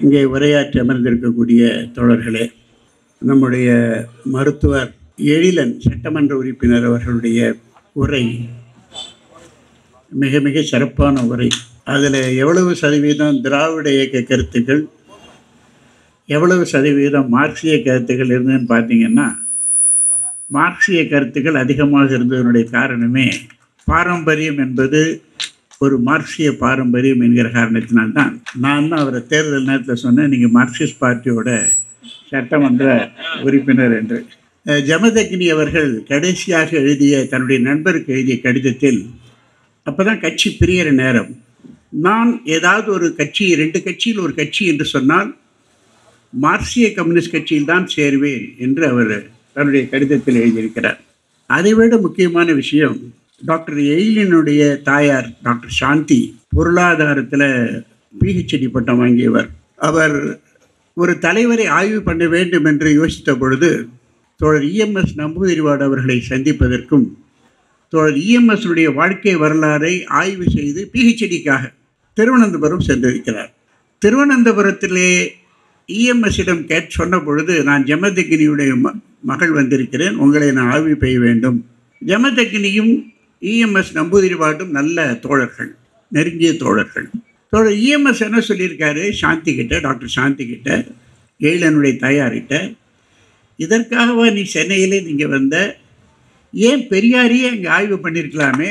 இங்கே உரையாற்றி அமர்ந்திருக்கக்கூடிய தோழர்களே நம்முடைய மருத்துவர் எழிலன் சட்டமன்ற உறுப்பினர் அவர்களுடைய உரை மிக மிக சிறப்பான உரை அதில் எவ்வளவு சதவீதம் திராவிட இயக்க கருத்துக்கள் எவ்வளவு சதவீதம் மார்க்சிய கருத்துக்கள் இருந்ததுன்னு பார்த்தீங்கன்னா மார்க்சிய கருத்துக்கள் அதிகமாக இருந்ததனுடைய காரணமே பாரம்பரியம் என்பது ஒரு மார்க்சிய பாரம்பரியம் என்கிற காரணத்தினால்தான் நான் தான் அவரை தேர்தல் நேரத்தில் சொன்னேன் நீங்கள் மார்க்சிஸ்ட் பார்ட்டியோட சட்டமன்ற உறுப்பினர் என்று அஹ், ஜமதக்னி அவர்கள் கடைசியாக எழுதிய தன்னுடைய நண்பருக்கு எழுதிய கடிதத்தில் அப்போ தான் கட்சி பிரியற நேரம் நான் ஏதாவது ஒரு கட்சி ரெண்டு கட்சியில் ஒரு கட்சி என்று சொன்னால் மார்க்சிய கம்யூனிஸ்ட் கட்சியில் தான் சேருவேன் என்று அவர் தன்னுடைய கடிதத்தில் எழுதியிருக்கிறார் அதைவிட முக்கியமான விஷயம் டாக்டர் எயிலினுடைய தாயார் டாக்டர் சாந்தி பொருளாதாரத்தில் பிஹெச்டி பட்டம் வாங்கியவர் அவர் ஒரு தலைவரை ஆய்வு பண்ண வேண்டும் என்று யோசித்த பொழுது தோழர் இஎம்எஸ் நம்பூதிரிவாடு அவர்களை சந்திப்பதற்கும் தோழர் இஎம்எஸ்னுடைய வாழ்க்கை வரலாறை ஆய்வு செய்து பிஹெச்டிக்காக திருவனந்தபுரம் சென்றிருக்கிறார் திருவனந்தபுரத்திலே இஎம்எஸ்ஸிடம் கேட் சொன்ன பொழுது நான் ஜமதக்கினியுடைய ம மகள் வந்திருக்கிறேன் உங்களை நான் ஆய்வு பெய்ய வேண்டும் ஜமதக்கினியும் இஎம்எஸ் நம்பூதிரிவாடும் நல்ல தோழர்கள் நெருங்கிய தோழர்கள் தோழர் இஎம்எஸ் என்ன சொல்லியிருக்காரு சாந்தி கிட்ட டாக்டர் சாந்தி கிட்ட எழிலனுடைய தாயார்கிட்ட இதற்காகவா நீ சென்னையிலே நீங்கள் வந்த ஏன் பெரியாரையே அங்கே ஆய்வு பண்ணியிருக்கலாமே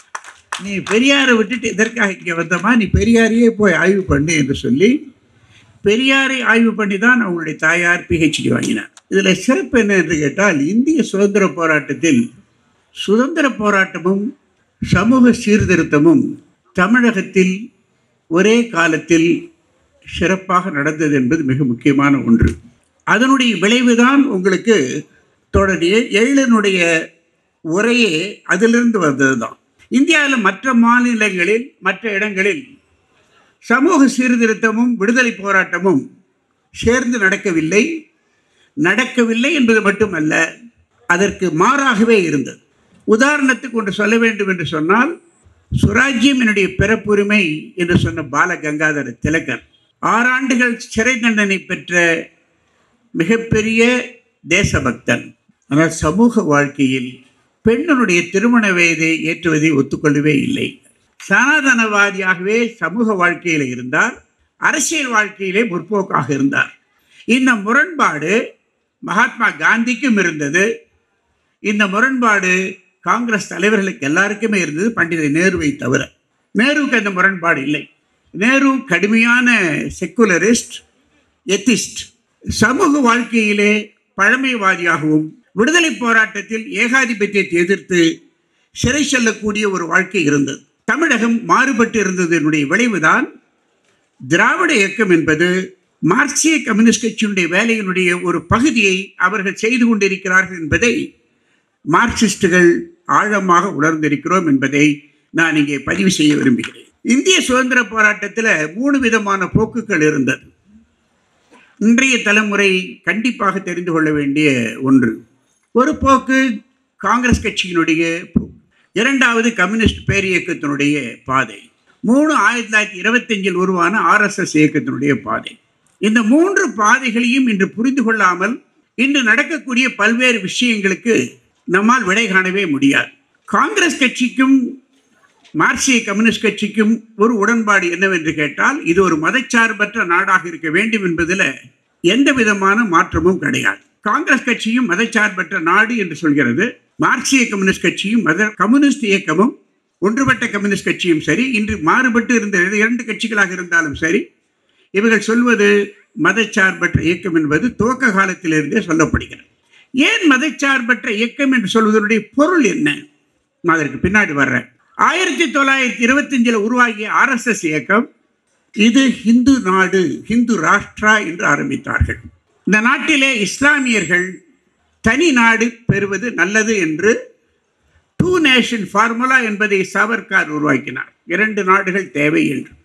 நீ பெரியாரை விட்டுட்டு இதற்காக இங்கே வந்தமா நீ பெரியாரையே போய் ஆய்வு பண்ணு என்று சொல்லி பெரியாரை ஆய்வு பண்ணி தான் அவங்களுடைய தாயார் பிஹெச்டி வாங்கினார் இதில் சிறப்பு என்ன என்று கேட்டால் இந்திய சுதந்திர போராட்டத்தில் சுதந்திர போராட்டமும் சமூக சீர்திருத்தமும் தமிழகத்தில் ஒரே காலத்தில் சிறப்பாக நடந்தது என்பது மிக முக்கியமான ஒன்று அதனுடைய விளைவுதான் உங்களுக்கு தொடர் எ- எழிலனுடைய உரையே அதிலிருந்து வந்தது தான் இந்தியாவில் மற்ற மாநிலங்களில் மற்ற இடங்களில் சமூக சீர்திருத்தமும் விடுதலை போராட்டமும் சேர்ந்து நடக்கவில்லை நடக்கவில்லை என்பது மட்டுமல்ல அதற்கு மாறாகவே இருந்தது உதாரணத்துக்கு ஒன்று சொல்ல வேண்டும் என்று சொன்னால் சுராஜ்யம் என்னுடைய பிறப்புரிமை என்று சொன்ன பால கங்காதர திலகர் ஆறாண்டுகள் சிறை தண்டனை பெற்ற மிகப்பெரிய தேசபக்தன் ஆனால் சமூக வாழ்க்கையில் பெண்ணுடைய திருமண வயதை ஏற்றுவதை ஒத்துக்கொள்ளவே இல்லை சனாதனவாதியாகவே சமூக வாழ்க்கையில் இருந்தார் அரசியல் வாழ்க்கையிலே முற்போக்காக இருந்தார் இந்த முரண்பாடு மகாத்மா காந்திக்கும் இருந்தது இந்த முரண்பாடு காங்கிரஸ் தலைவர்களுக்கு எல்லாருக்குமே இருந்தது பண்டித நேருவை தவிர நேருவுக்கு அந்த முரண்பாடு இல்லை நேரு கடுமையான செக்குலரிஸ்ட் எத்திஸ்ட் சமூக வாழ்க்கையிலே பழமைவாதியாகவும் விடுதலை போராட்டத்தில் ஏகாதிபத்தியத்தை எதிர்த்து சிறை செல்லக்கூடிய ஒரு வாழ்க்கை இருந்தது தமிழகம் மாறுபட்டு இருந்ததனுடைய விளைவுதான் திராவிட இயக்கம் என்பது மார்க்சிய கம்யூனிஸ்ட் கட்சியினுடைய வேலையினுடைய ஒரு பகுதியை அவர்கள் செய்து கொண்டிருக்கிறார்கள் என்பதை மார்க்சிஸ்டுகள் ஆழமாக உணர்ந்திருக்கிறோம் என்பதை நான் இங்கே பதிவு செய்ய விரும்புகிறேன் இந்திய சுதந்திர போராட்டத்தில் மூணு விதமான போக்குகள் இருந்தது இன்றைய தலைமுறை கண்டிப்பாக தெரிந்து கொள்ள வேண்டிய ஒன்று ஒரு போக்கு காங்கிரஸ் கட்சியினுடைய போக்கு இரண்டாவது கம்யூனிஸ்ட் பேரியக்கத்தினுடைய பாதை மூணு ஆயிரத்தி தொள்ளாயிரத்தி இருபத்தஞ்சில் உருவான ஆர்எஸ்எஸ் இயக்கத்தினுடைய பாதை இந்த மூன்று பாதைகளையும் இன்று புரிந்து கொள்ளாமல் இன்று நடக்கக்கூடிய பல்வேறு விஷயங்களுக்கு நம்மால் விடை காணவே முடியாது காங்கிரஸ் கட்சிக்கும் மார்க்சிய கம்யூனிஸ்ட் கட்சிக்கும் ஒரு உடன்பாடு என்னவென்று கேட்டால் இது ஒரு மதச்சார்பற்ற நாடாக இருக்க வேண்டும் என்பதில் எந்த விதமான மாற்றமும் கிடையாது காங்கிரஸ் கட்சியும் மதச்சார்பற்ற நாடு என்று சொல்கிறது மார்க்சிய கம்யூனிஸ்ட் கட்சியும் மத கம்யூனிஸ்ட் இயக்கமும் ஒன்றுபட்ட கம்யூனிஸ்ட் கட்சியும் சரி இன்று மாறுபட்டு இருந்த இரண்டு கட்சிகளாக இருந்தாலும் சரி இவர்கள் சொல்வது மதச்சார்பற்ற இயக்கம் என்பது துவக்க காலத்திலிருந்தே சொல்லப்படுகிறது ஏன் மதச்சார்பற்ற இயக்கம் என்று சொல்வதனுடைய பொருள் என்ன நான் அதற்கு பின்னாடி வர்றேன் ஆயிரத்தி தொள்ளாயிரத்தி இருபத்தஞ்சில் உருவாகிய ஆர்எஸ்எஸ் இயக்கம் இது ஹிந்து நாடு ஹிந்து ராஷ்டிரா என்று ஆரம்பித்தார்கள் இந்த நாட்டிலே இஸ்லாமியர்கள் தனி நாடு பெறுவது நல்லது என்று டூ நேஷன் ஃபார்முலா என்பதை சாவர்கார் உருவாக்கினார் இரண்டு நாடுகள் தேவை என்று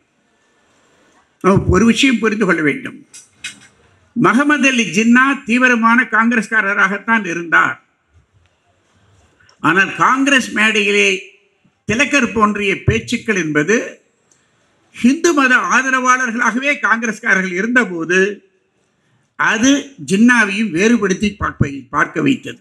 நாம் ஒரு விஷயம் புரிந்து கொள்ள வேண்டும் மஹமது அலி ஜின்னா தீவிரமான காங்கிரஸ்காரராகத்தான் இருந்தார் ஆனால் காங்கிரஸ் மேடையிலே திலக்கர் போன்றிய பேச்சுக்கள் என்பது ஹிந்து மத ஆதரவாளர்களாகவே காங்கிரஸ்காரர்கள் இருந்தபோது அது ஜின்னாவையும் வேறுபடுத்தி பார்ப்பை பார்க்க வைத்தது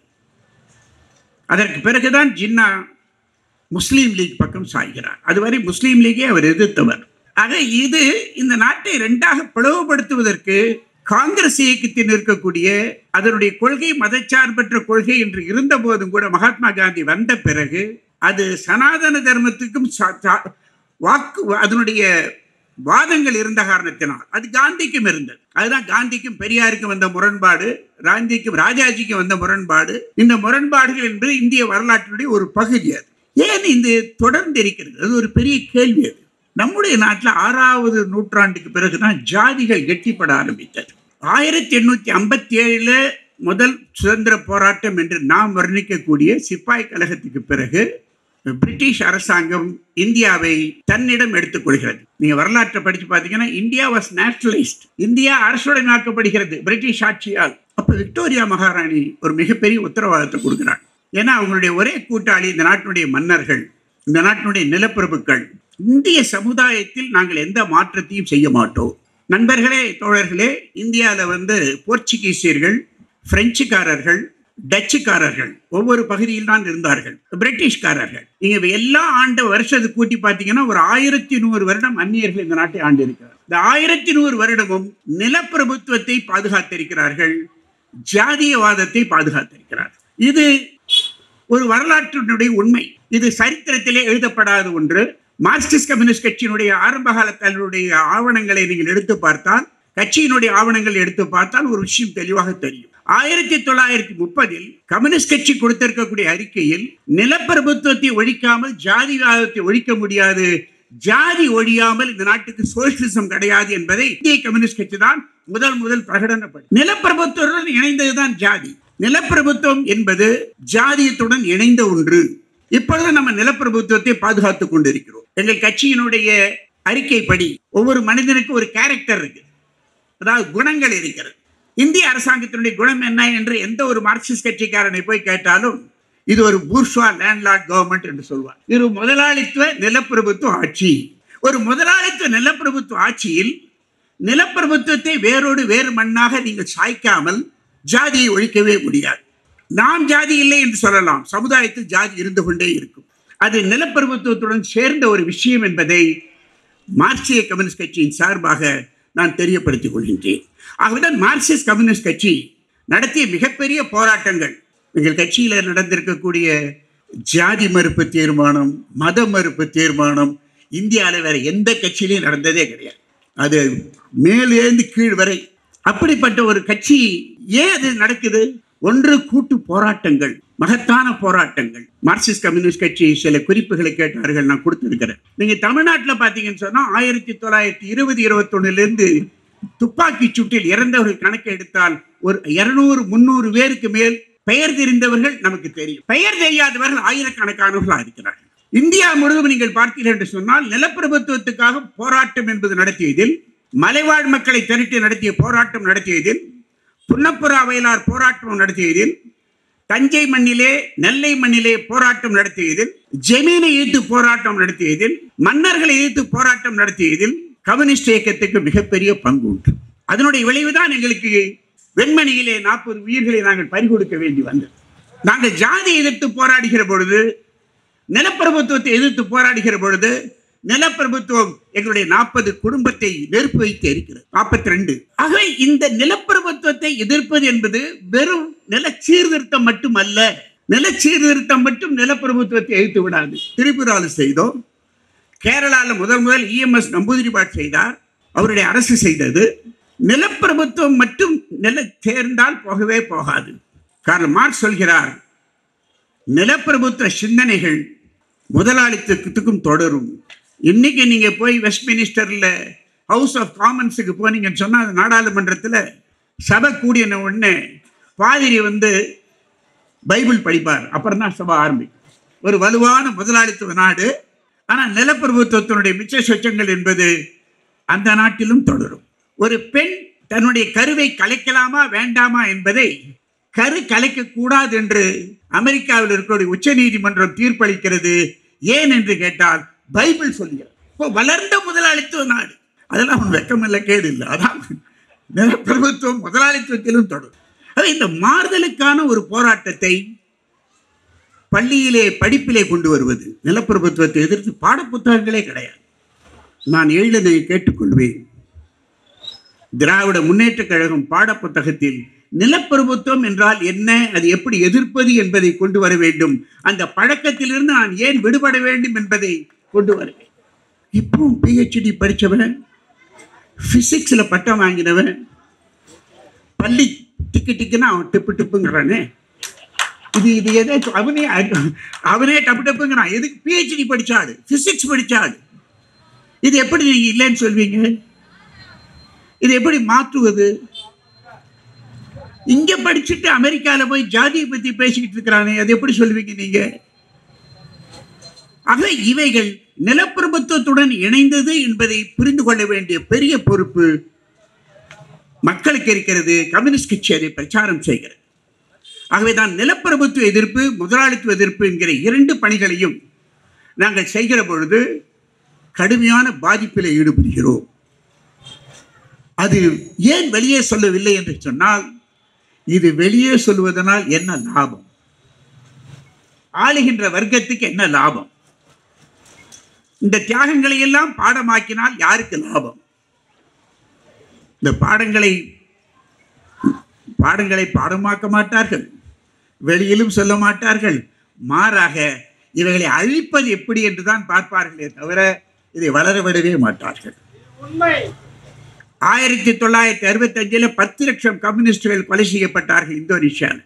அதற்கு பிறகுதான் ஜின்னா முஸ்லீம் லீக் பக்கம் சாய்கிறார் அதுவரை முஸ்லீம் லீகை அவர் எதிர்த்தவர் ஆக இது இந்த நாட்டை ரெண்டாக பிளவுபடுத்துவதற்கு காங்கிரஸ் இயக்கத்தில் இருக்கக்கூடிய அதனுடைய கொள்கை மதச்சார்பற்ற கொள்கை என்று இருந்த போதும் கூட மகாத்மா காந்தி வந்த பிறகு அது சனாதன தர்மத்துக்கும் சா- சா- வாக்கு அதனுடைய வாதங்கள் இருந்த காரணத்தினால் அது காந்திக்கும் இருந்தது அதுதான் காந்திக்கும் பெரியாருக்கும் வந்த முரண்பாடு காந்திக்கும் ராஜாஜிக்கும் வந்த முரண்பாடு இந்த முரண்பாடுகள் என்பது இந்திய வரலாற்றினுடைய ஒரு பகுதி அது ஏன் இது தொடர்ந்து இருக்கிறது அது ஒரு பெரிய கேள்வி அது நம்முடைய நாட்டில் ஆறாவது நூற்றாண்டுக்கு பிறகுதான் ஜாதிகள் கெட்டிப்பட ஆரம்பித்தது ஆயிரத்தி எண்ணூத்தி ஐம்பத்தி ஏழுல முதல் சுதந்திர போராட்டம் என்று நாம் வர்ணிக்கக்கூடிய சிப்பாய் கழகத்துக்கு பிறகு பிரிட்டிஷ் அரசாங்கம் இந்தியாவை தன்னிடம் எடுத்துக்கொள்கிறது நீங்க வரலாற்றை படிச்சு பார்த்தீங்கன்னா இந்தியா வாஸ் நேஷனலிஸ்ட் இந்தியா அரசுடனாக்கப்படுகிறது பிரிட்டிஷ் ஆட்சியால் அப்ப விக்டோரியா மகாராணி ஒரு மிகப்பெரிய உத்தரவாதத்தை கொடுக்கிறார் ஏன்னா அவங்களுடைய ஒரே கூட்டாளி இந்த நாட்டினுடைய மன்னர்கள் இந்த நாட்டினுடைய நிலப்பிரபுக்கள் இந்திய சமுதாயத்தில் நாங்கள் எந்த மாற்றத்தையும் செய்ய மாட்டோம் நண்பர்களே தோழர்களே இந்தியாவில் வந்து போர்ச்சுகீசியர்கள் பிரெஞ்சுக்காரர்கள் டச்சுக்காரர்கள் ஒவ்வொரு பகுதியில் தான் இருந்தார்கள் பிரிட்டிஷ்காரர்கள் நீங்க எல்லா ஆண்டு வருஷத்தை கூட்டி பார்த்தீங்கன்னா ஒரு ஆயிரத்தி நூறு வருடம் அந்நியர்கள் இந்த நாட்டை ஆண்டு இருக்கிறார் இந்த ஆயிரத்தி நூறு வருடமும் நிலப்பிரபுத்துவத்தை பாதுகாத்திருக்கிறார்கள் ஜாதியவாதத்தை பாதுகாத்திருக்கிறார் இது ஒரு வரலாற்றினுடைய உண்மை இது சரித்திரத்திலே எழுதப்படாத ஒன்று மார்க்சிஸ்ட் கம்யூனிஸ்ட் கட்சியினுடைய ஆரம்ப காலத்தினுடைய ஆவணங்களை நீங்கள் எடுத்து பார்த்தால் கட்சியினுடைய ஆவணங்கள் எடுத்து பார்த்தால் ஒரு விஷயம் தெளிவாக தெரியும் ஆயிரத்தி தொள்ளாயிரத்தி முப்பதில் கம்யூனிஸ்ட் கட்சி கொடுத்திருக்கக்கூடிய அறிக்கையில் நிலப்பிரபுத்துவத்தை ஒழிக்காமல் ஜாதிவாதத்தை ஒழிக்க முடியாது ஜாதி ஒழியாமல் இந்த நாட்டுக்கு சோசியலிசம் கிடையாது என்பதை இந்திய கம்யூனிஸ்ட் கட்சி தான் முதல் முதல் பிரகடனப்படும் நிலப்பிரபுத்துவத்துடன் இணைந்ததுதான் ஜாதி நிலப்பிரபுத்துவம் என்பது ஜாதியத்துடன் இணைந்த ஒன்று இப்பொழுது நம்ம நிலப்பிரபுத்துவத்தை பாதுகாத்துக் கொண்டிருக்கிறோம் எங்கள் கட்சியினுடைய அறிக்கைப்படி ஒவ்வொரு மனிதனுக்கு ஒரு கேரக்டர் இருக்கு அதாவது குணங்கள் இருக்கிறது இந்திய அரசாங்கத்தினுடைய குணம் என்ன என்று எந்த ஒரு மார்க்சிஸ்ட் கட்சிக்காரனை போய் கேட்டாலும் இது ஒரு பூர்ஷ்வா லேண்ட்லார்ட் கவர்மெண்ட் என்று சொல்வார் இது ஒரு முதலாளித்துவ நிலப்பிரபுத்துவ ஆட்சி ஒரு முதலாளித்துவ நிலப்பிரபுத்துவ ஆட்சியில் நிலப்பிரபுத்துவத்தை வேரோடு வேறு மண்ணாக நீங்கள் சாய்க்காமல் ஜாதியை ஒழிக்கவே முடியாது நாம் ஜாதி இல்லை என்று சொல்லலாம் சமுதாயத்தில் ஜாதி இருந்து கொண்டே இருக்கும் அது நிலப்பிரபுத்துவத்துடன் சேர்ந்த ஒரு விஷயம் என்பதை மார்க்சிய கம்யூனிஸ்ட் கட்சியின் சார்பாக நான் தெரியப்படுத்திக் கொள்கின்றேன் ஆகவேதான் மார்க்சிஸ்ட் கம்யூனிஸ்ட் கட்சி நடத்திய மிகப்பெரிய போராட்டங்கள் எங்கள் கட்சியில் நடந்திருக்கக்கூடிய ஜாதி மறுப்பு தீர்மானம் மத மறுப்பு தீர்மானம் இந்தியாவில் வேற எந்த கட்சியிலையும் நடந்ததே கிடையாது அது மேலேந்து கீழ் வரை அப்படிப்பட்ட ஒரு கட்சி ஏன் அது நடக்குது ஒன்று கூட்டு போராட்டங்கள் மகத்தான போராட்டங்கள் மார்க்சிஸ்ட் கம்யூனிஸ்ட் கட்சி சில குறிப்புகளை கேட்டார்கள் நான் கொடுத்திருக்கிறேன் நீங்க தமிழ்நாட்டில் பார்த்தீங்கன்னு சொன்னா ஆயிரத்தி தொள்ளாயிரத்தி இருபது இருபத்தொன்னுலேருந்து துப்பாக்கி சூட்டில் இறந்தவர்கள் கணக்கு எடுத்தால் ஒரு இருநூறு முந்நூறு பேருக்கு மேல் பெயர் தெரிந்தவர்கள் நமக்கு தெரியும் பெயர் தெரியாதவர்கள் ஆயிரக்கணக்கானவர்களாக இருக்கிறார்கள் இந்தியா முழுவதும் நீங்கள் பார்த்தீர்கள் என்று சொன்னால் நிலப்பிரபுத்துவத்துக்காக போராட்டம் என்பது நடத்தியதில் மலைவாழ் மக்களை திரட்டி நடத்திய போராட்டம் நடத்தியதில் புன்னப்புறா வயலார் போராட்டம் நடத்தியதில் தஞ்சை மண்ணிலே நெல்லை மண்ணிலே போராட்டம் நடத்தியதில் ஜெமீனை எதிர்த்து போராட்டம் நடத்தியதில் மன்னர்களை எதிர்த்து போராட்டம் நடத்தியதில் கம்யூனிஸ்ட் இயக்கத்துக்கு மிகப்பெரிய பங்கு உண்டு அதனுடைய விளைவுதான் எங்களுக்கு வெண்மணியிலே நாற்பது உயிர்களை நாங்கள் பறிகொடுக்க வேண்டி வந்தது நாங்கள் ஜாதி எதிர்த்து போராடுகிற பொழுது நிலப்பிரபுத்துவத்தை எதிர்த்து போராடுகிற பொழுது நிலப்பிரபுத்துவம் எங்களுடைய நாற்பது குடும்பத்தை நெருப்பு வைத்து இருக்கிறது நாற்பத்தி ரெண்டு ஆகவே இந்த நிலப்பிரபுத்துவத்தை எதிர்ப்பது என்பது வெறும் நில சீர்திருத்தம் மட்டுமல்ல நில சீர்திருத்தம் மட்டும் நிலப்பிரபுத்துவத்தை எதிர்த்து விடாது திரிபுராவில் செய்தோம் கேரளாவில் முதல் முதல் இஎம்எஸ் நம்பூதிரிபாட் செய்தார் அவருடைய அரசு செய்தது நிலப்பிரபுத்துவம் மட்டும் நில சேர்ந்தால் போகவே போகாது காரணம் மார்க் சொல்கிறார் நிலப்பிரபுத்துவ சிந்தனைகள் முதலாளித்துவத்துக்கும் தொடரும் இன்னைக்கு நீங்க போய் வெஸ்ட்மினிஸ்டர்ல ஹவுஸ் ஆஃப் காமன்ஸுக்கு போனீங்கன்னு சொன்னா அது நாடாளுமன்றத்தில் சபை கூடின உடனே பாதிரி வந்து பைபிள் படிப்பார் அப்புறம் தான் சபை ஆரம்பிக்கும் ஒரு வலுவான முதலாளித்துவ நாடு ஆனால் நிலப்பிரபுத்துவத்தினுடைய மிச்ச சொச்சங்கள் என்பது அந்த நாட்டிலும் தொடரும் ஒரு பெண் தன்னுடைய கருவை கலைக்கலாமா வேண்டாமா என்பதை கரு கலைக்க கூடாது என்று அமெரிக்காவில் இருக்கக்கூடிய உச்ச நீதிமன்றம் தீர்ப்பளிக்கிறது ஏன் என்று கேட்டால் பைபிள் சொல்லுகிறது இப்போ வளர்ந்த முதலாளித்துவ நாடு அதெல்லாம் அவன் வெக்கமில்லை கேடு இல்லை அதான் நிலப்பிரபுத்துவம் முதலாளித்துவத்திலும் தொடரும் ஆக இந்த மாறுதலுக்கான ஒரு போராட்டத்தை பள்ளியிலே படிப்பிலே கொண்டு வருவது நிலப்பிரபுத்துவத்தை எதிர்த்து பாடப்புத்தகங்களே கிடையாது நான் எழுதனை கேட்டுக்கொள்வேன் திராவிட முன்னேற்றக் கழகம் பாடப்புத்தகத்தில் நிலப்பிரபுத்துவம் என்றால் என்ன அது எப்படி எதிர்ப்பது என்பதை கொண்டு வர வேண்டும் அந்த பழக்கத்திலிருந்து நான் ஏன் விடுபட வேண்டும் என்பதை கொண்டு வருவேன் இப்பவும் பிஹெச்டி படித்தவன் ஃபிசிக்ஸில் பட்டம் வாங்கினவன் பள்ளி டிக்கு டிக்குன்னு அவன் டிப்பு டிப்புங்கிறானே இது இது எதே அவனே அவனே டப்பு டப்புங்கிறான் எதுக்கு பிஹெச்டி படிச்சாடு ஃபிசிக்ஸ் படிச்சாடு இது எப்படி நீங்க இல்லைன்னு சொல்வீங்க இது எப்படி மாற்றுவது இங்க படிச்சுட்டு அமெரிக்கால போய் ஜாதியை பத்தி பேசிக்கிட்டு இருக்கிறானே அது எப்படி சொல்வீங்க நீங்க ஆக இவைகள் நிலப்பிரபுத்துவத்துடன் இணைந்தது என்பதை புரிந்து கொள்ள வேண்டிய பெரிய பொறுப்பு மக்களுக்கு இருக்கிறது கம்யூனிஸ்ட் கட்சி அதை பிரச்சாரம் செய்கிறது ஆகவே தான் நிலப்பிரபுத்துவ எதிர்ப்பு முதலாளித்துவ எதிர்ப்பு என்கிற இரண்டு பணிகளையும் நாங்கள் செய்கிற பொழுது கடுமையான பாதிப்பில் ஈடுபடுகிறோம் அது ஏன் வெளியே சொல்லவில்லை என்று சொன்னால் இது வெளியே சொல்வதனால் என்ன லாபம் ஆளுகின்ற வர்க்கத்துக்கு என்ன லாபம் இந்த தியாகங்களை எல்லாம் பாடமாக்கினால் யாருக்கு லாபம் இந்த பாடங்களை பாடங்களை பாடமாக்க மாட்டார்கள் வெளியிலும் சொல்ல மாட்டார்கள் மாறாக இவைகளை அழிப்பது எப்படி என்று தான் பார்ப்பார்களே தவிர இதை வளர விடவே மாட்டார்கள் ஆயிரத்தி தொள்ளாயிரத்தி அறுபத்தி அஞ்சுல பத்து லட்சம் கம்யூனிஸ்டுகள் கொலை செய்யப்பட்டார்கள் இந்தோனேஷியாவில்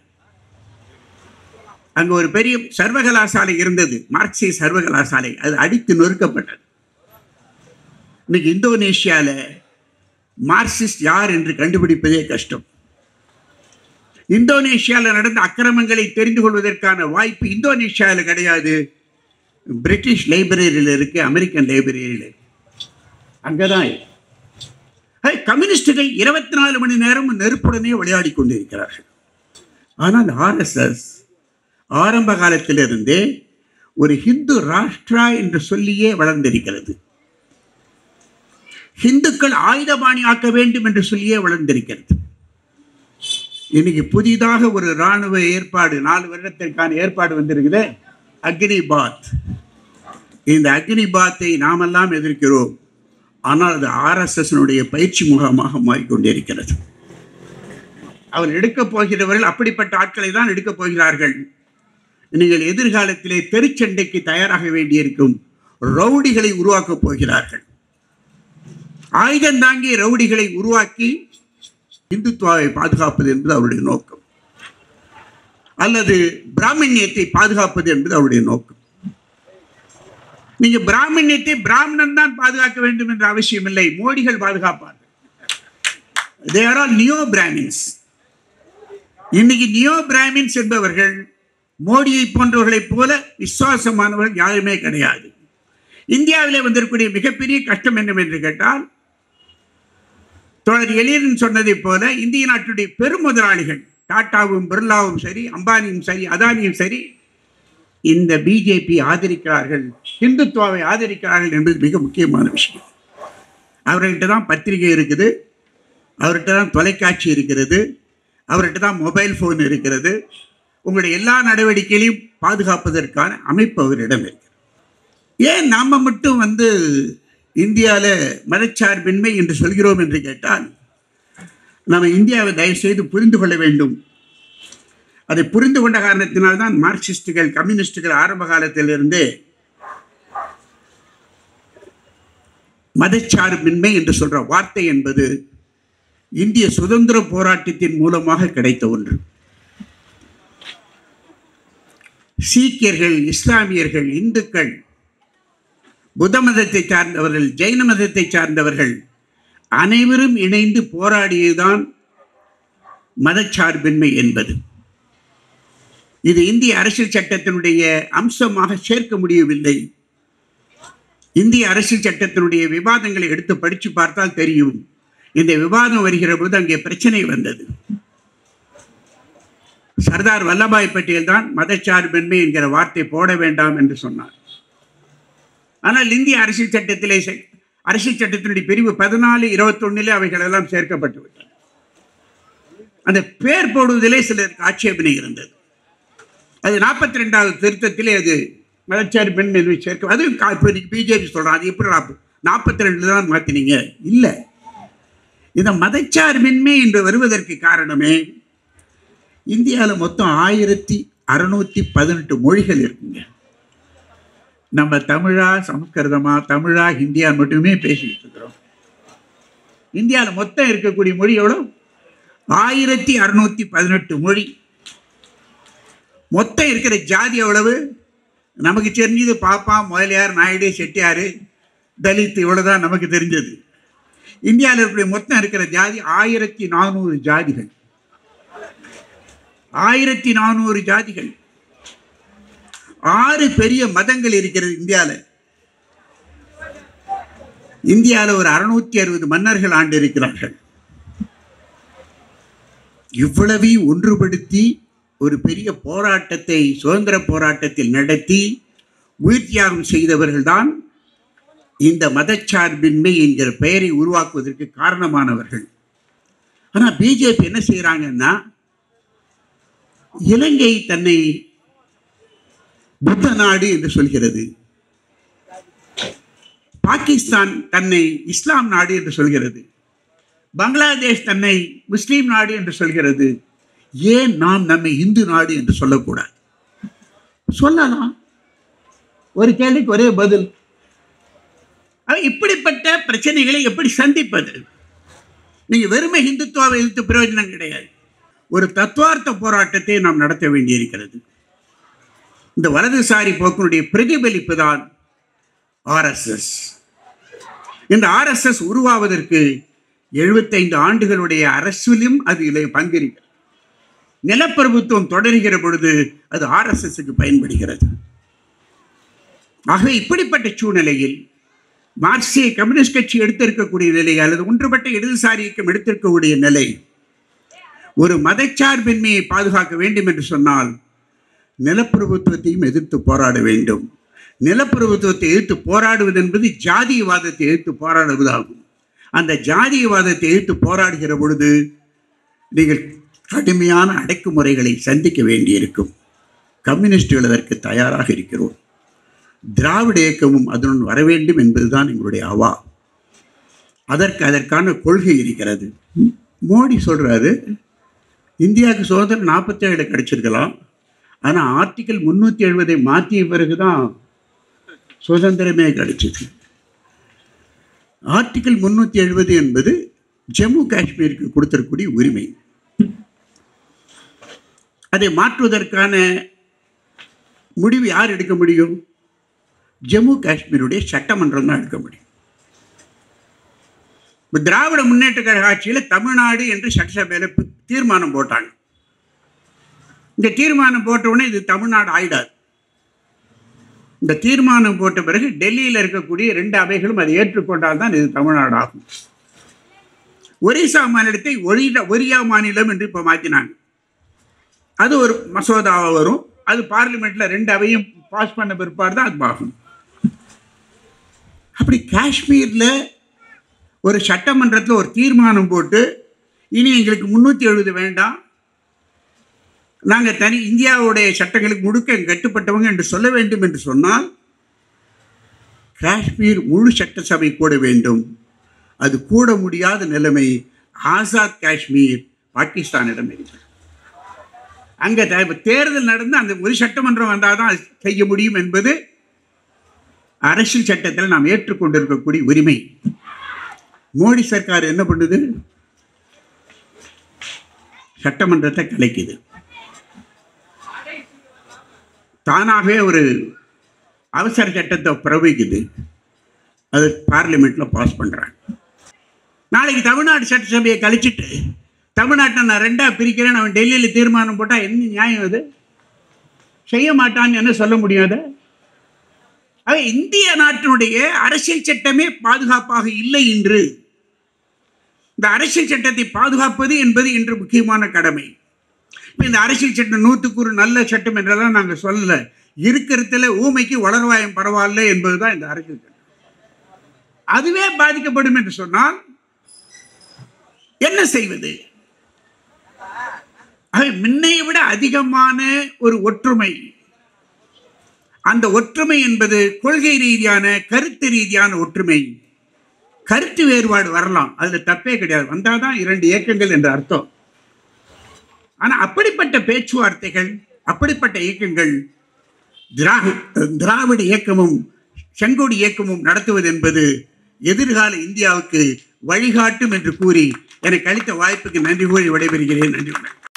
அங்க ஒரு பெரிய சர்வகலாசாலை இருந்தது மார்க்சிய சர்வகலாசாலை அது அடித்து நொறுக்கப்பட்டது இன்னைக்கு இந்தோனேஷியால மார்க்சிஸ்ட் யார் என்று கண்டுபிடிப்பதே கஷ்டம் இந்தோனேஷியாவில் நடந்த அக்கிரமங்களை தெரிந்து கொள்வதற்கான வாய்ப்பு இந்தோனேஷியாவில் கிடையாது பிரிட்டிஷ் லைப்ரரியில் இருக்கு அமெரிக்கன் லைப்ரரியில் அங்கதான் இருக்கு. ஹே, கம்யூனிஸ்டுகள் இருபத்தி நாலு மணி நேரம் நெருப்புடனே விளையாடி கொண்டிருக்கிறார்கள் ஆனால் ஆர்எஸ்எஸ் ஆரம்ப காலத்திலிருந்தே ஒரு ஹிந்து ராஷ்டிரா என்று சொல்லியே வளர்ந்திருக்கிறது ஹிந்துக்கள் ஆயுதபாணி ஆக்க வேண்டும் என்று சொல்லியே வளர்ந்திருக்கிறது இன்னைக்கு புதிதாக ஒரு ராணுவ ஏற்பாடு நாலு வருடத்திற்கான ஏற்பாடு வந்திருக்குது அக்னி பாத் இந்த அக்னி பாத்தை நாமெல்லாம் எதிர்க்கிறோம் ஆனால் அது ஆர்எஸ்எஸ்னுடைய பயிற்சி முகாமாக மாறிக்கொண்டிருக்கிறது அவர் எடுக்கப் போகிறவர்கள் அப்படிப்பட்ட ஆட்களை தான் எடுக்கப் போகிறார்கள் நீங்கள் எதிர்காலத்திலே தெருச்சண்டைக்கு தயாராக வேண்டியிருக்கும் ரவுடிகளை உருவாக்கப் போகிறார்கள் ஆயுதம் தாங்கிய ரவுடிகளை உருவாக்கி இந்துத்துவாவை பாதுகாப்பது என்பது அவருடைய நோக்கம் அல்லது பிராமணியத்தை பாதுகாப்பது என்பது அவருடைய நோக்கம் நீங்க பிராமணியத்தை பிராமணன் தான் பாதுகாக்க வேண்டும் என்ற அவசியம் இல்லை மோடிகள் பாதுகாப்பார்கள் they are all neo Brahmins இன்னைக்கு நியோ பிராமின்ஸ் என்பவர்கள் மோடியை போன்றவர்களைப் போல விசுவாசமானவர்கள் யாருமே கிடையாது இந்தியாவிலே வந்திருக்கக்கூடிய மிகப்பெரிய கஷ்டம் என்னவென்று கேட்டால் தோழர் எளியன் சொன்னதைப் போல இந்திய நாட்டுடைய பெரும் முதலாளிகள் டாட்டாவும் பிர்லாவும் சரி அம்பானியும் சரி அதானியும் சரி இந்த பிஜேபி ஆதரிக்கிறார்கள் இந்துத்துவாவை ஆதரிக்கிறார்கள் என்பது மிக முக்கியமான விஷயம் அவர்கிட்ட தான் பத்திரிகை இருக்குது அவர்கிட்ட தான் தொலைக்காட்சி இருக்கிறது அவர்கிட்ட தான் மொபைல் ஃபோன் இருக்கிறது உங்களுடைய எல்லா நடவடிக்கைகளையும் பாதுகாப்பதற்கான அமைப்பு அவரிடம் இருக்கிறது ஏன் நாம் மட்டும் வந்து இந்தியாவில் மதச்சார்பின்மை என்று சொல்கிறோம் என்று கேட்டால் நம்ம இந்தியாவை தயவு செய்து புரிந்து கொள்ள வேண்டும் அதை புரிந்து கொண்ட காரணத்தினால்தான் மார்க்சிஸ்டுகள் கம்யூனிஸ்டுகள் ஆரம்ப காலத்திலிருந்தே மதச்சார்பின்மை என்று சொல்ற வார்த்தை என்பது இந்திய சுதந்திர போராட்டத்தின் மூலமாக கிடைத்த ஒன்று சீக்கியர்கள் இஸ்லாமியர்கள் இந்துக்கள் புத்த மதத்தை சார்ந்தவர்கள் ஜெயின மதத்தை சார்ந்தவர்கள் அனைவரும் இணைந்து போராடியதுதான் மதச்சார்பின்மை என்பது இது இந்திய அரசியல் சட்டத்தினுடைய அம்சமாக சேர்க்க முடியவில்லை இந்திய அரசியல் சட்டத்தினுடைய விவாதங்களை எடுத்து படித்து பார்த்தால் தெரியும் இந்த விவாதம் வருகிற போது அங்கே பிரச்சனை வந்தது சர்தார் வல்லபாய் பட்டேல் தான் மதச்சார்பின்மை என்கிற வார்த்தை போட வேண்டாம் என்று சொன்னார் ஆனால் இந்திய அரசியல் சட்டத்திலே செ- அரசியல் சட்டத்தினுடைய பிரிவு பதினாலு இருபத்தொன்னிலே அவைகள் எல்லாம் சேர்க்கப்பட்டு விட்டன அந்த பேர் போடுவதிலே சிலருக்கு ஆட்சேபனை இருந்தது அது நாற்பத்தி ரெண்டாவது திருத்தத்திலே அது மதச்சாரி பெண் என்று சேர்க்க அது கா- இப்போ பிஜேபி சொல்கிறான் அது எப்படி நாற்பத்தி ரெண்டில் தான் மாற்றினீங்க இல்லை இந்த மதச்சார்பின்மை என்று வருவதற்கு காரணமே இந்தியாவில் மொத்தம் ஆயிரத்தி அறுநூத்தி பதினெட்டு மொழிகள் இருக்குங்க நம்ம தமிழா சமஸ்கிருதமா தமிழா ஹிந்தியா மட்டுமே பேசிக்கிட்டு இருக்கிறோம் இந்தியாவில் மொத்தம் இருக்கக்கூடிய மொழி எவ்வளோ ஆயிரத்தி அறுநூத்தி பதினெட்டு மொழி மொத்தம் இருக்கிற ஜாதி எவ்வளவு நமக்கு தெரிஞ்சது பாப்பா முதலியார் நாயுடு செட்டியார் தலித் இவ்வளவுதான் நமக்கு தெரிஞ்சது இந்தியாவில் இருக்கக்கூடிய மொத்தம் இருக்கிற ஜாதி ஆயிரத்தி நானூறு ஜாதிகள் ஆயிரத்தி நானூறு ஜாதிகள் ஆறு பெரிய மதங்கள் இருக்கிறது இந்தியாவில் இந்தியாவில் ஒரு அறுநூத்தி அறுபது மன்னர்கள் ஆண்டு இருக்கிறார்கள் இவ்வளவையும் ஒன்றுபடுத்தி ஒரு பெரிய போராட்டத்தை சுதந்திர போராட்டத்தில் நடத்தி உயிர் தியாகம் செய்தவர்கள்தான் இந்த மதச்சார்பின்மை என்கிற பெயரை உருவாக்குவதற்கு காரணமானவர்கள் ஆனால் பிஜேபி என்ன செய்கிறாங்கன்னா இலங்கை தன்னை புத்த நாடு என்று சொல்கிறது பாகிஸ்தான் தன்னை இஸ்லாம் நாடு என்று சொல்கிறது பங்களாதேஷ் தன்னை முஸ்லீம் நாடு என்று சொல்கிறது ஏன் நாம் நம்மை இந்து நாடு என்று சொல்லக்கூடாது சொல்லலாம் ஒரு கேள்விக்கு ஒரே பதில் ஆக இப்படிப்பட்ட பிரச்சனைகளை எப்படி சந்திப்பது நீங்க வெறுமை இந்துத்துவாவை எதிர்த்து பிரயோஜனம் கிடையாது ஒரு தத்துவார்த்த போராட்டத்தை நாம் நடத்த வேண்டியிருக்கிறது இந்த வலதுசாரி போக்கினுடைய பிரதிபலிப்பு தான் ஆர்எஸ்எஸ் இந்த ஆர்எஸ்எஸ் உருவாவதற்கு எழுபத்தைந்து ஆண்டுகளுடைய அரசியலும் அதில் பங்கிருக்கிறது நிலப்பிரபுத்துவம் தொடர்கிற பொழுது அது ஆர்எஸ்எஸ்க்கு பயன்படுகிறது ஆகவே இப்படிப்பட்ட சூழ்நிலையில் மார்க்சிய கம்யூனிஸ்ட் கட்சி எடுத்திருக்கக்கூடிய நிலை அல்லது ஒன்றுபட்ட இடதுசாரி இயக்கம் எடுத்திருக்கக்கூடிய நிலை ஒரு மதச்சார்பின்மையை பாதுகாக்க வேண்டும் என்று சொன்னால் நிலப்பிரபுத்துவத்தையும் எதிர்த்து போராட வேண்டும் நிலப்பிரபுத்துவத்தை எதிர்த்து போராடுவது என்பது ஜாதியவாதத்தை எதிர்த்து போராடுவதாகும் அந்த ஜாதியவாதத்தை எதிர்த்து போராடுகிற பொழுது நீங்கள் கடுமையான அடக்குமுறைகளை சந்திக்க வேண்டியிருக்கும் கம்யூனிஸ்டுகள் அதற்கு தயாராக இருக்கிறோம் திராவிட இயக்கமும் அதனுடன் வர வேண்டும் என்பதுதான் எங்களுடைய அவா அதற்கு அதற்கான கொள்கை இருக்கிறது மோடி சொல்றாரு இந்தியாவுக்கு சுதந்திரம் நாற்பத்தேழு கிடைச்சிருக்கலாம் ஆனால் ஆர்டிக்கல் முந்நூற்றி எழுபதை மாற்றிய பிறகு தான் சுதந்திரமே கிடைச்சது ஆர்டிக்கல் முந்நூற்றி எழுபது என்பது ஜம்மு காஷ்மீருக்கு கொடுத்திருக்கக்கூடிய உரிமை அதை மாற்றுவதற்கான முடிவு யார் எடுக்க முடியும் ஜம்மு காஷ்மீருடைய சட்டமன்றம் தான் எடுக்க முடியும் இப்ப திராவிட முன்னேற்ற கழக ஆட்சியில் தமிழ்நாடு என்று சட்டசபையில் பி- தீர்மானம் போட்டாங்க இந்த தீர்மானம் போட்ட உடனே இது தமிழ்நாடு ஆயிடாது இந்த தீர்மானம் போட்ட பிறகு டெல்லியில் இருக்கக்கூடிய ரெண்டு அவைகளும் அதை ஏற்றுக்கொண்டால் தான் இது தமிழ்நாடு ஆகும் ஒரிசா மாநிலத்தை ஒரியா ஒரியா மாநிலம் என்று இப்போ மாற்றினாங்க அது ஒரு மசோதாவாக வரும் அது பார்லிமெண்ட்ல ரெண்டு அவையும் பாஸ் பண்ண பிற்பாடு தான் அது ஆகும் அப்படி காஷ்மீர்ல ஒரு சட்டமன்றத்தில் ஒரு தீர்மானம் போட்டு இனி எங்களுக்கு முந்நூற்றி எழுபது வேண்டாம் நாங்கள் தனி இந்தியாவுடைய சட்டங்களுக்கு முழுக்க கட்டுப்பட்டவங்க என்று சொல்ல வேண்டும் என்று சொன்னால் காஷ்மீர் முழு சட்டசபை கூட வேண்டும் அது கூட முடியாத நிலைமை ஆசாத் காஷ்மீர் பாகிஸ்தானிடம் இருக்கிறது அங்கே தேர்தல் நடந்து அந்த ஒரு சட்டமன்றம் வந்தால் தான் அது செய்ய முடியும் என்பது அரசியல் சட்டத்தில் நாம் ஏற்றுக்கொண்டிருக்கக்கூடிய உரிமை மோடி சர்க்கார் என்ன பண்ணுது சட்டமன்றத்தை கலைக்குது தானாகவே ஒரு அவசர சட்டத்தை பிரவகிக்குது அது பார்லிமெண்ட்ல பாஸ் பண்றாங்க நாளைக்கு தமிழ்நாடு சட்டசபையை கழிச்சிட்டு தமிழ்நாட்டை நான் ரெண்டா பிரிக்கிறேன் அவன் டெல்லியில் தீர்மானம் போட்டா என்ன நியாயம் அது செய்ய மாட்டான்னு என்ன சொல்ல முடியும் அதை ஆக இந்திய நாட்டினுடைய அரசியல் சட்டமே பாதுகாப்பாக இல்லை என்று இந்த அரசியல் சட்டத்தை பாதுகாப்பது என்பது இன்று முக்கியமான கடமை இப்போ இந்த அரசியல் சட்டம் நூற்றுக்கு ஒரு நல்ல சட்டம் என்றெல்லாம் நாங்கள் சொல்லலை இருக்கிறதுல ஊமைக்கு வளர்வாயம் பரவாயில்ல என்பதுதான் இந்த அரசியல் சட்டம். அதுவே பாதிக்கப்படும் என்று சொன்னால் என்ன செய்வது ஆக முன்னைய விட அதிகமான ஒரு ஒற்றுமை அந்த ஒற்றுமை என்பது கொள்கை ரீதியான கருத்து ரீதியான ஒற்றுமை கருத்து வேறுபாடு வரலாம் அதுல தப்பே கிடையாது வந்தாதான் இரண்டு இயக்கங்கள் என்ற அர்த்தம் ஆனா அப்படிப்பட்ட பேச்சுவார்த்தைகள் அப்படிப்பட்ட இயக்கங்கள் திராவி திராவிட இயக்கமும் செங்கோடி இயக்கமும் நடத்துவது என்பது எதிர்கால இந்தியாவுக்கு வழிகாட்டும் என்று கூறி எனக்கு அளித்த வாய்ப்புக்கு நன்றி கூறி விடைபெறுகிறேன் நன்றி வணக்கம்